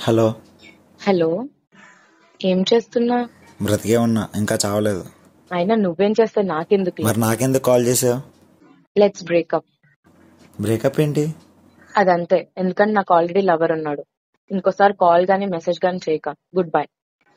Hello hello ఏం చేస్తున్నా బ్రతికే ఉన్నా ఇంకా చావలేదు అయినా నువ్వేం చేస్తే నాకెందుకు మరి నాకెందుకు కాల్ చేసావు లెట్స్ బ్రేకప్ బ్రేకప్ ఏంటి అదంతే ఎందుకంటే నాకు ఆల్రెడీ లవర్ ఉన్నాడు ఇంకోసారి కాల్ గానీ మెసేజ్ గానీ చేయక గుడ్ బై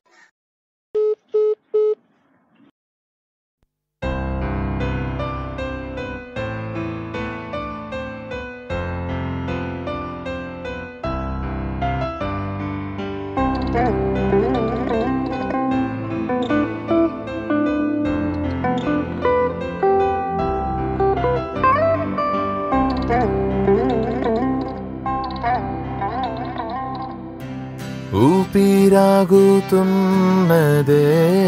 ఊపిరాగుతున్నదే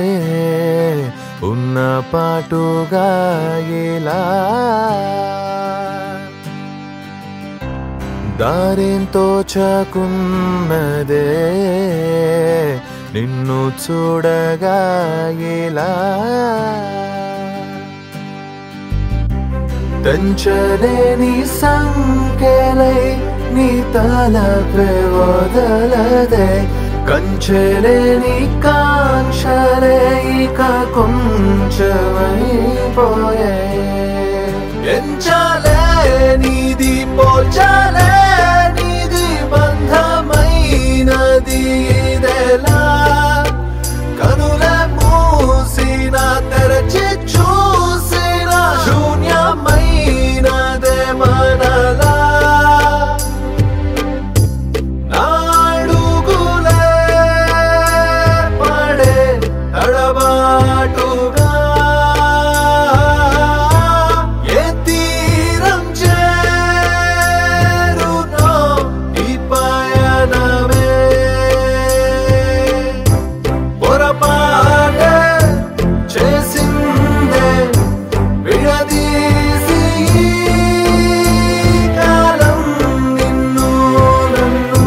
ఉన్న పాటుగా ఎలా దారింతో చాకున్నదే నిన్ను చూడగా ఎలా తెంచలేని సంఖ్యలై నీ తలపే వదలదే కంచెలేని కాంక్షలే ఇక కొంచెమైపోయే ఎంచాలే నీది పోల్చాలే నీది బంధమైనది ఇదెలా కనుల మూసిన తెరచి చూసిన శూన్యమైనదే మనలా నాడుగులే పడే తడబాటుగా ఏ తీరం చేరునో ఈ పయనమే పొరపాటే చేసిందే విడదీసి ఈ కాలం నిన్ను నన్ను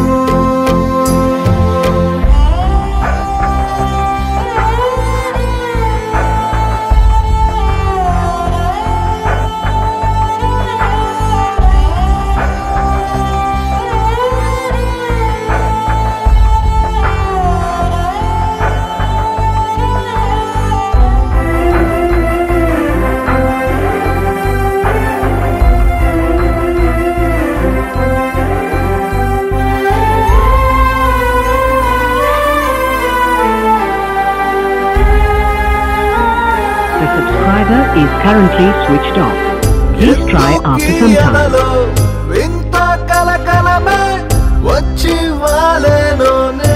The subscriber is currently switched off. Please try after some time. ఎన్నో వింత కలకలమే వచ్చి వాలేనో